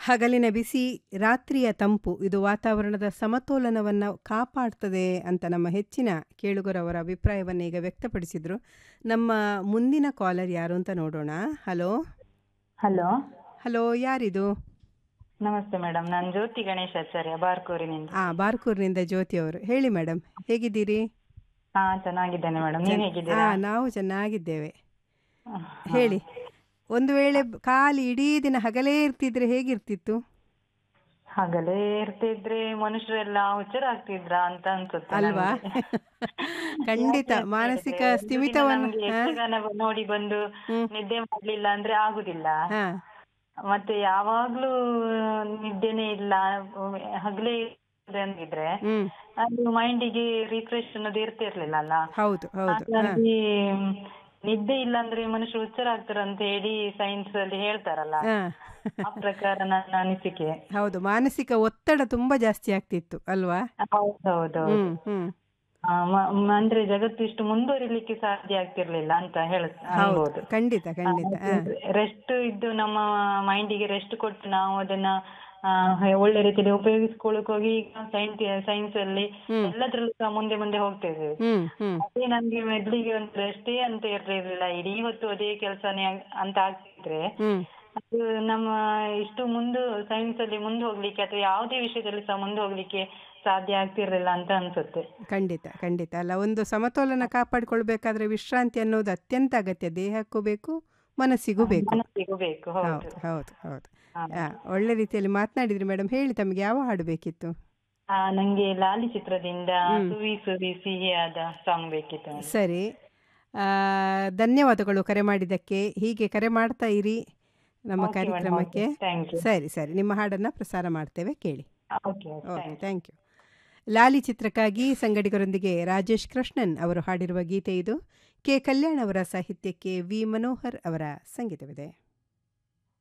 ಹಗಲಿನ ಬಿಸಿ ರಾತ್ರಿಯ ತಂಪು ಇದು ವಾತಾವರಣದ ಸಮತೋಲನವನ್ನು ಕಾಪಾಡ್ತದೆ ಅಂತ ನಮ್ಮ ಹೆಚ್ಚಿನ ಕೇಳುಗರವರ ಅಭಿಪ್ರಾಯವನ್ನು ಈಗ ವ್ಯಕ್ತಪಡಿಸಿದ್ರು ನಮ್ಮ ಮುಂದಿನ ಕಾಲರ್ ಯಾರು ಅಂತ ನೋಡೋಣ ಹಲೋ ಹಲೋ ಹಲೋ ಯಾರಿದು ನಮಸ್ತೆ ಮೇಡಮ್ ನಾನು ಜ್ಯೋತಿ ಗಣೇಶಾಚಾರ್ಯ ಬಾರ್ಕೂರಿನಿಂದ ಆ ಬಾರ್ಕೂರಿನಿಂದ ಜ್ಯೋತಿ ಅವರು ಹೇಳಿ ಮೇಡಮ್ ಹೇಗಿದ್ದೀರಿ ಹಾ ಚೆನ್ನಾಗಿದ್ದೇನೆ ಮೇಡಮ್ ನೀವು ಆ ಹೇಗಿದ್ದೀರಾ ನಾವು ಚೆನ್ನಾಗಿದ್ದೇವೆ ಹೇಳಿ ಒಂದು ವೇಳೆ ಖಾಲಿ ಇಡೀ ದಿನ ಹಗಲೇ ಇರ್ತಿದ್ರೆ ಹೇಗಿರ್ತಿತ್ತು ಹಗಲೇ ಇರ್ತಿದ್ರೆ ಮನುಷ್ಯರೆಲ್ಲ ಹುಚ್ಚರ ಆಗ್ತಿದ್ರ ಅಂತ ಅನ್ಸುತ್ತೆ ಅಲ್ವಾ ನನ್ಗೆ. ಖಂಡಿತ ಯಾಕೆ ಅಂತ ಮಾನಸಿಕ ಹೇಳಿದ್ರೆ, ಒಂದು ದಿನ ಸ್ಥಿಮಿತವನ್ನು ನಮ್ಗೆ ಹಾ? ಯಕ್ಷಗಾನ ನೋಡಿ ಬಂದು ಹ್ಮ್. ನಿದ್ದೆ ಮಾಡ್ಲಿಲ್ಲ ಅಂದ್ರೆ ಆಗುದಿಲ್ಲ ಹಾ ಮತ್ತೆ ಯಾವಾಗ್ಲೂ ನಿದ್ದೆನೇ ಇಲ್ಲ ಹಗಲೇ ಇರ್ತದೆ ಅಂದಿದ್ರೆ ಹ್ಮ್ ಅದು ಮೈಂಡಿಗೆ ರಿಫ್ರೆಶ್ ಅನ್ನೋದು ಇರ್ತಿರ್ಲಿಲ್ಲ ಅಲ್ಲ ಹೌದು ಹೌದು ಹಾ ಹಾಗಾಗಿ ನಿದ್ದೆ ಇಲ್ಲ ಅಂದ್ರೆ ಮನುಷ್ಯರು ಹುಚ್ಚರ ಆಗ್ತಾರೆ ಅಂತ ಹೇಳಿ ಸೈನ್ಸ್ ಅಲ್ಲಿ ಹೇಳ್ತಾರಲ್ಲ ಹಾ. ಆ ಪ್ರಕಾರ ನನ್ನ ಅನಿಸಿಕೆ ಹೌದು ಮಾನಸಿಕ ಒತ್ತಡ ತುಂಬಾ ಜಾಸ್ತಿ ಆಗ್ತಿತ್ತು ಅಲ್ವಾ ಹೌದೌದು ಹ್ಮ್ ಹ್ಮ್ ಅಂದ್ರೆ ಜಗತ್ತು ಇಷ್ಟು ಮುಂದುವರಿಲಿಕ್ಕೆ ಸಾಧ್ಯ ಆಗ್ತಿರ್ಲಿಲ್ಲ ಅಂತ ಹೇಳ ಹೌದು ಅನ್ಬೋದು ಖಂಡಿತ ಖಂಡಿತ ಹಾ. ರೆಸ್ಟ್ ಇದ್ದು ನಮ್ಮ ಮೈಂಡಿಗೆ ರೆಸ್ಟ್ ಕೊಟ್ಟು ನಾವು ಅದನ್ನ ಆ, ಒಳ್ಳೆ ರೀತಿಯಲ್ಲಿ ಉಪಯೋಗಿಸ್ಕೊಳ್ಳಕ್ ಹೋಗಿ ಈಗ ಸೈನ್ಸ್ ಸೈನ್ಸ್ ಅಲ್ಲಿ ಹ್ಮ್. ಎಲ್ಲದ್ರಲ್ಲೂ ಸಹ ಮುಂದೆ ಮುಂದೆ ಹೋಗ್ತಾ ಇದ್ದೇವೆ ಹ್ಮ್ ಹ್ಮ್ ಅದೇ ನಮ್ಗೆ ಮೆದುಳಿಗೆ ಒಂದು ರೆಸ್ಟೇ ಅಂತ ಇರ್ಲಿಲ್ಲ ಇಡೀ ಹೊತ್ತು ಅದೇ ಕೆಲಸನೇ ಅಂತ ಆಗ್ತಿದ್ರೆ ಹ್ಮ್ ಅದು ನಮ್ಮ ಇಷ್ಟು ಮುಂದೆ ಸೈನ್ಸ್ ಅಲ್ಲಿ ಮುಂದೆ ಹೋಗ್ಲಿಕ್ಕೆ ಅಥವಾ ಯಾವುದೇ ವಿಷಯದಲ್ಲಿ ಸಹ ಮುಂದೆ ಹೋಗ್ಲಿಕ್ಕೆ ಸಾಧ್ಯ ಆಗ್ತಿರ್ಲಿಲ್ಲ ಅಂತ ಅನ್ಸುತ್ತೆ ಖಂಡಿತ ಖಂಡಿತ ಅಲ್ಲ ಒಂದು ಸಮತೋಲನ ಕಾಪಾಡಿಕೊಳ್ಬೇಕಾದ್ರೆ ವಿಶ್ರಾಂತಿ ಅನ್ನೋದು ಅತ್ಯಂತ ಅಗತ್ಯ ದೇಹಕ್ಕೂ ಬೇಕು ಮನಸ್ಸಿಗೂ ಬೇಕು ಮನಸ್ಸಿಗೂ ಬೇಕು ಹೌದು ಹೌದು ಹೌದು ಹೌದು ಹಾ. ಆ, ಒಳ್ಳೆ ರೀತಿಯಲ್ಲಿ ಮಾತನಾಡಿದ್ರಿ ಮೇಡಮ್ ಹೇಳಿ ತಮಗೆ ಯಾವ ಹಾಡು ಬೇಕಿತ್ತು ಆ, ನಂಗೆ ಲಾಲಿ ಚಿತ್ರದಿಂದ ಹ್ಮ್. ಸುವಿ ಸುವಿ ಸಿಹಿಯಾದ ಸಾಂಗ್ ಬೇಕಿತ್ತು madam. ಸರಿ ಆ, ಧನ್ಯವಾದಗಳು ಕರೆ ಮಾಡಿದ್ದಕ್ಕೆ ಹೀಗೆ ಕರೆ ಮಾಡ್ತಾ ಇರಿ ನಮ್ಮ Okay, madam, ಕಾರ್ಯಕ್ರಮಕ್ಕೆ okay. Thank you. ಸರಿ ಸರಿ ನಿಮ್ಮ ಹಾಡನ್ನು ಪ್ರಸಾರ ಮಾಡ್ತೇವೆ ಕೇಳಿ Okay, okay, okay thank you. Thank you Laali ಚಿತ್ರಕ್ಕಾಗಿ ಸಂಗಡಿಗರೊಂದಿಗೆ ರಾಜೇಶ್ ಕೃಷ್ಣನ್ ಅವರು ಹಾಡಿರುವ ಗೀತೆ ಇದು ಕೆ ಕಲ್ಯಾಣ್ ಅವರ ಸಾಹಿತ್ಯಕ್ಕೆ ವಿ ಮನೋಹರ್ ಅವರ ಸಂಗೀತವಿದೆ